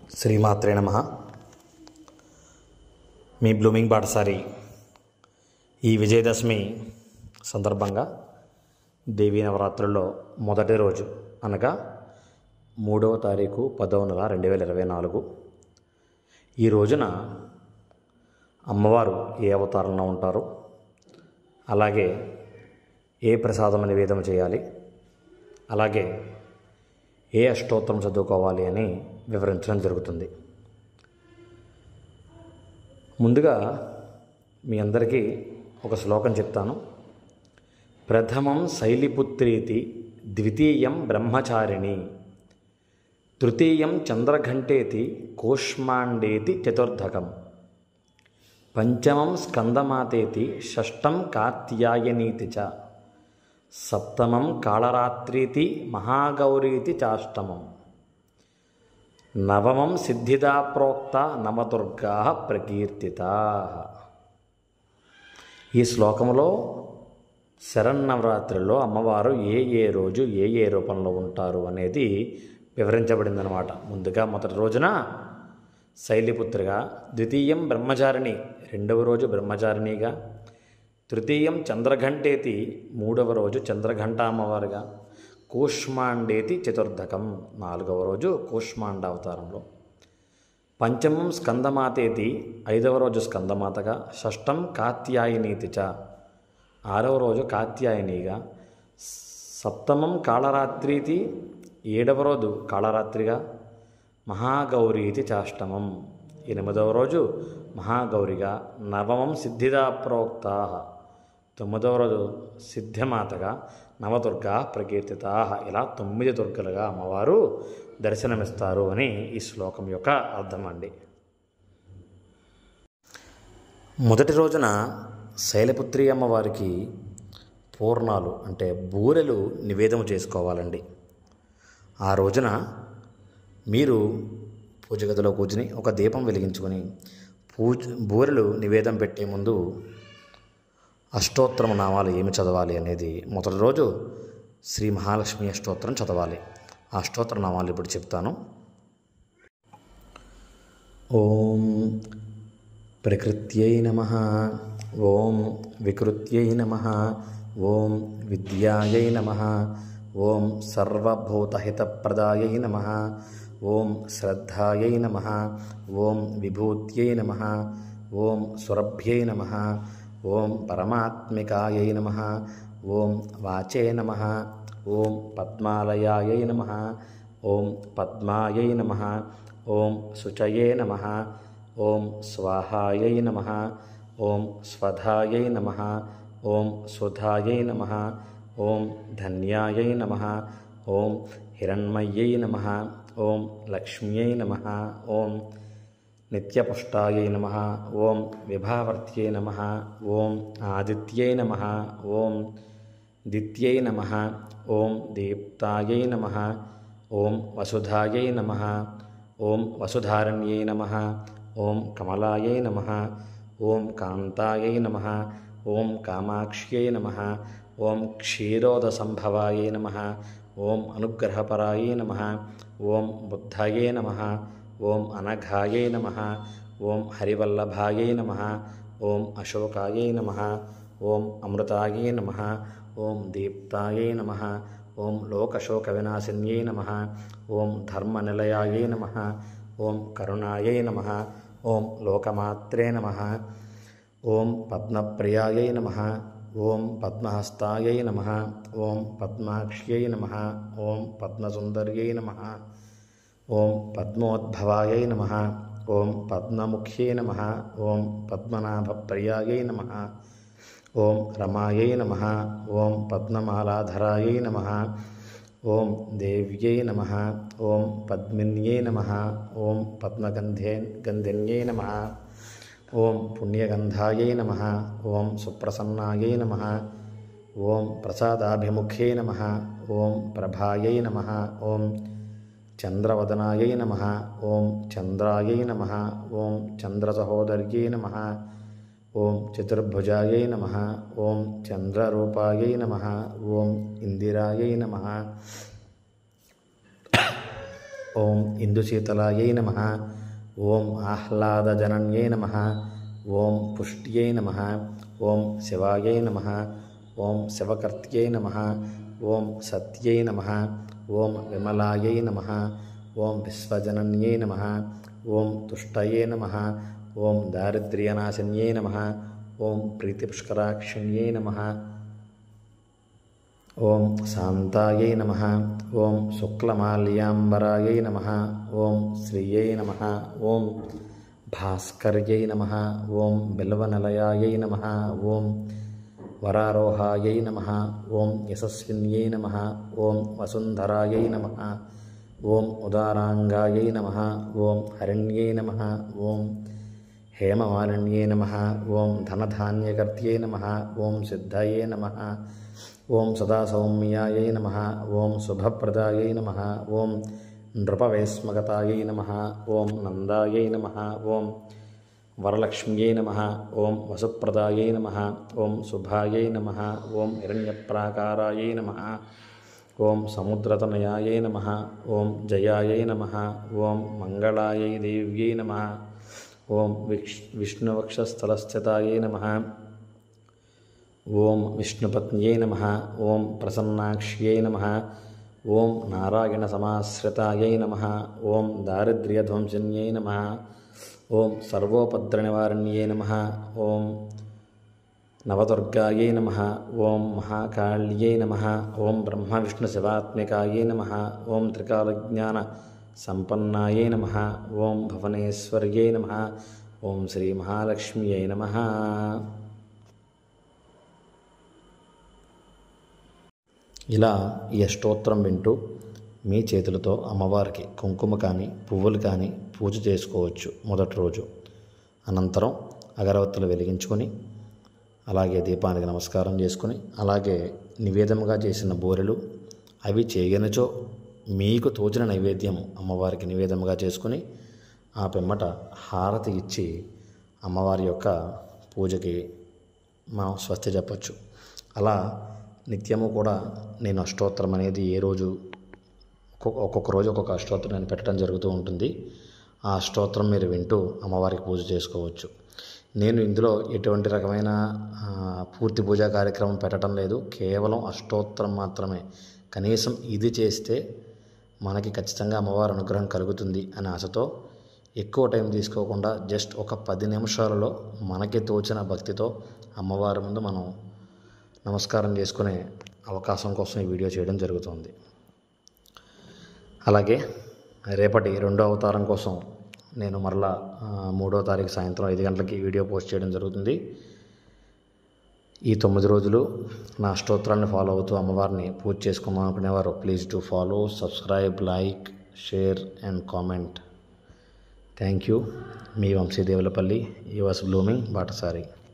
శ్రీమాత్రే నమ మీ బ్లూమింగ్ బాటసారి ఈ విజయదశమి సందర్భంగా దేవీ నవరాత్రుల్లో మొదటి రోజు అనగా మూడవ తారీఖు పదవ నెల రెండు వేల ఇరవై నాలుగు ఈ రోజున అమ్మవారు ఏ అవతారంలో ఉంటారు అలాగే ఏ ప్రసాదం నివేదన చేయాలి అలాగే ఏ అష్టోత్తరం చదువుకోవాలి అని వివరించడం జరుగుతుంది ముందుగా మీ అందరికీ ఒక శ్లోకం చెప్తాను ప్రథమం శైలిపుత్రీతి ద్వితీయం బ్రహ్మచారిణి తృతీయం చంద్రఘంటేతి కూష్మాండేతి చతుర్థకం పంచమం స్కందమాతేతి షష్టం కార్త్యాయనీతి చ సప్తమం కాళరాత్రీతి మహాగౌరీతి చాష్టమం నవమం సిద్ధిదా ప్రోక్త నవదుర్గా ప్రకీర్తిత ఈ శ్లోకంలో శరన్నవరాత్రిలో అమ్మవారు ఏ ఏ రోజు ఏ ఏ రూపంలో ఉంటారు అనేది వివరించబడిందనమాట ముందుగా మొదటి రోజున శైలిపుత్రిగా ద్వితీయం బ్రహ్మచారిణి రెండవ రోజు బ్రహ్మచారిణిగా తృతీయం చంద్రఘంటేతి మూడవ రోజు చంద్రఘంట అమ్మవారుగా కూష్మాండేతి చతుర్థకం నాలుగవ రోజు కూష్మాండ అవతారంలో పంచమం స్కందమాతేతి ఐదవ రోజు స్కందమాతగా షష్టం కాత్యాయనీతి చ ఆరవ రోజు కాత్యాయనిగా సప్తమం కాళరాత్రీతి ఏడవ రోజు కాళరాత్రిగా మహాగౌరీతి చాష్టమం ఎనిమిదవ రోజు మహాగౌరిగా నవమం సిద్ధిదా ప్రోక్త తొమ్మిదవ రోజు సిద్ధమాతగా నవదుర్గా ప్రకీర్తిత ఇలా తొమ్మిది దుర్గలుగా అమ్మవారు దర్శనమిస్తారు అని ఈ శ్లోకం యొక్క అర్థం అండి మొదటి రోజున శైలపుత్రి అమ్మవారికి పూర్ణాలు అంటే బూరెలు నివేదన చేసుకోవాలండి ఆ రోజున మీరు పూజ గదిలో కూర్చుని ఒక దీపం వెలిగించుకొని పూజ బూరెలు నివేదన పెట్టే ముందు అష్టోత్తరం నామాలు ఏమి చదవాలి అనేది మొదటి రోజు శ్రీ మహాలక్ష్మి అష్టోత్తరం చదవాలి ఆ అష్టోత్తర నామాలు ఇప్పుడు చెప్తాను ఓం ప్రకృత్యై నమ ఓం వికృత్యై నమ ఓం విద్యాయై నమ ఓం సర్వభూతహితప్రదాయై నమ ఓం శ్రద్ధాయై నమ ఓం విభూత్యై నమ ఓం సురభ్యై నమ ఓం పరమాత్మికాయై నమ ఓం వాచే నమ ఓం పద్మాలయాయై నమ ఓం పద్మాయై నమ ఓం శుచయే నమ ఓం స్వాహాయై నమ ఓం స్వధాయై నమ ఓం సుధాయై నమ ఓం ధన్యాయై నమ ఓం హిరణ్మయ్యై నమ ఓం లక్ష్మ్యై నమ ఓం నిత్యపుష్టాయై నమ ఓం విభావర్త్యై నమ ఓం ఆదిత్యై నమ ఓం దిత్యై నమ ఓం దీప్తాయై నమ ఓం వసుధాయై నమ ఓం వసుధారణ్యై నమ ఓం కమలాయై నమ ఓం కాంతాయై నమ ఓం కామాక్ష్యై నమ ఓం క్షీరోదసంభవాయై నమ ఓం అనుగ్రహపరాయై నమ ఓం బుద్ధాయై నమ ఓం అనఘాయై నమ ఓం హరివల్లభాయై నమ ఓం అశోకాయై నమ ఓం అమృతాయై నమ ఓం దీప్తాయై నమ ఓం లోకశోకవినాశిన్యై నమ ఓం ధర్మనిలయాయై నమ ఓం కరుణాయై నమ ఓం లోకమాత్రే నమ ఓం పద్మప్రియాయై నమ ఓం పద్మహస్తాయై నమ ఓం పద్మాక్ష్యై నమ ఓం పద్మసుందర్యై నమ ఓం పద్మోద్భవాయై నమ ఓం పద్మముఖ్యై నమ ఓం పద్మనాభప్రియాయై నమ ఓం రమాయై నమ ఓం పద్మమాలాధరాయై నమ ఓం దేవ్యై నమ ఓం పద్మిన్యై నమ ఓం పద్మగంధే గంధిన్యై నమ ఓం పుణ్యగంధాయై నమ ఓం సుప్రసన్నాయై నమ ఓం ప్రసాదాభిముఖ్యై నమ ఓం ప్రభాయై నమ ఓం చంద్రవదనాయై నమ ఓం చంద్రాయై నమ ఓం చంద్రసహోదర్యై నమ ఓం చతుర్భుజాయై నమ ఓం చంద్రరూపాయై నమ ఓం ఇందిరాయై నమ ఓం ఇందుశీతలాయై నమ ఓం ఆహ్లాదజనన్యై నమ ఓం పుష్ట్యై నమ ఓం శివాయై నమ ఓం శివకర్త్యై నమ ఓం సత్యై నమ ఓం విమలాయై నమ ఓం విశ్వజనన్యై నమ ఓం తుష్టయే నమ ఓం దారిద్ర్యనాశన్యై నమ ఓం ప్రీతిపుష్కరాక్షిణ్యై నమ ఓం శాంతాయై నమ ఓం శుక్లమాల్యాంబరాయై నమ ఓం శ్రీయై నమ ఓం భాస్కర్యై నమ ఓం బిల్వనిలయాయై నమ ఓం వరారోహాయై నమ ఓం యశస్విన్యై నమ ఓం వసుంధరాయై నమ ఓం ఉదారాంగాయై నమ ఓం హరిణ్యై నమ ఓం హేమమాలిన్యై నమ ఓం ధనధాన్యకర్త్యై నమ ఓం సిద్ధయే నమ ఓం సదా సౌమ్యాయై నమ ఓం శుభప్రదాయై నమ ఓం నృపవైస్మగతాయై నమ ఓం నందాయై నమ ఓం వరలక్ష్మ్యై నమ ఓం వసుప్రదాయై నమ ఓం శుభాయై నమ ఓం హిరణ్యప్రాకారాయై నమ ఓం సముద్రతనయాయై నమ ఓం జయాయై నమ ఓం మంగళాయై దేవ్యై నమ ఓం విక్ష్ విష్ణువక్షస్థలస్థితాయై నమ ఓం విష్ణుపత్న్యై నమ ఓం ప్రసన్నాక్ష్యై నమ ఓం నారాయణసమాశ్రితాయై నమ ఓం దారిద్ర్యధ్వంసిన్యై నమ ఓం సర్వోపద్రనివారణ్యై నమ ఓం నవదుర్గాయై నమ ఓం మహాకాళ్యై నమ ఓం బ్రహ్మవిష్ణుశివాత్మికాయై నమ ఓం త్రికాలజ్ఞాన సంపన్నాయై నమ ఓం భువనేశ్వర్యై నమ ఓం శ్రీ మహాలక్ష్మ్యై నమ ఇలా ఈ అష్టోత్తరం వింటూ మీ చేతులతో అమ్మవారికి కుంకుమ కానీ పువ్వులు కానీ పూజ చేసుకోవచ్చు మొదటి రోజు అనంతరం అగరవత్తులు వెలిగించుకొని అలాగే దీపానికి నమస్కారం చేసుకొని అలాగే నివేదనగా చేసిన బూరెలు అవి చేయనిచో మీకు తోచిన నైవేద్యం అమ్మవారికి నివేదనగా చేసుకుని ఆ పిమ్మట హారతి ఇచ్చి అమ్మవారి యొక్క పూజకి మనం స్వస్తి చెప్పచ్చు అలా నిత్యము కూడా నేను అష్టోత్తరం అనేది ఏ రోజు ఒక్కొక్క ఒక్కొక్క రోజు ఒక్కొక్క అష్టోత్తరం నేను పెట్టడం జరుగుతూ ఉంటుంది ఆ అష్టోత్తరం మీరు వింటూ అమ్మవారికి పూజ చేసుకోవచ్చు నేను ఇందులో ఎటువంటి రకమైన ఆ, పూర్తి పూజా కార్యక్రమం పెట్టడం లేదు కేవలం అష్టోత్తరం మాత్రమే కనీసం ఇది చేస్తే మనకి ఖచ్చితంగా అమ్మవారి అనుగ్రహం కలుగుతుంది అనే ఆశతో ఎక్కువ టైం తీసుకోకుండా జస్ట్ ఒక పది నిమిషాలలో మనకి తోచిన భక్తితో అమ్మవారి ముందు మనం నమస్కారం చేసుకునే అవకాశం కోసం ఈ వీడియో చేయడం జరుగుతుంది అలాగే రేపటి రెండో అవతారం కోసం నేను మరలా ఆ, మూడో తారీఖు సాయంత్రం ఐదు గంటలకి వీడియో పోస్ట్ చేయడం జరుగుతుంది ఈ తొమ్మిది రోజులు నా అష్టోత్తరాన్ని ఫాలో అవుతూ అమ్మవారిని పూజ చేసుకుందాం అనుకునేవారు please to follow subscribe like share and comment thank you మీ వంశీ దేవులపల్లి ఈ వాస్ బ్లూమింగ్ బాటసారి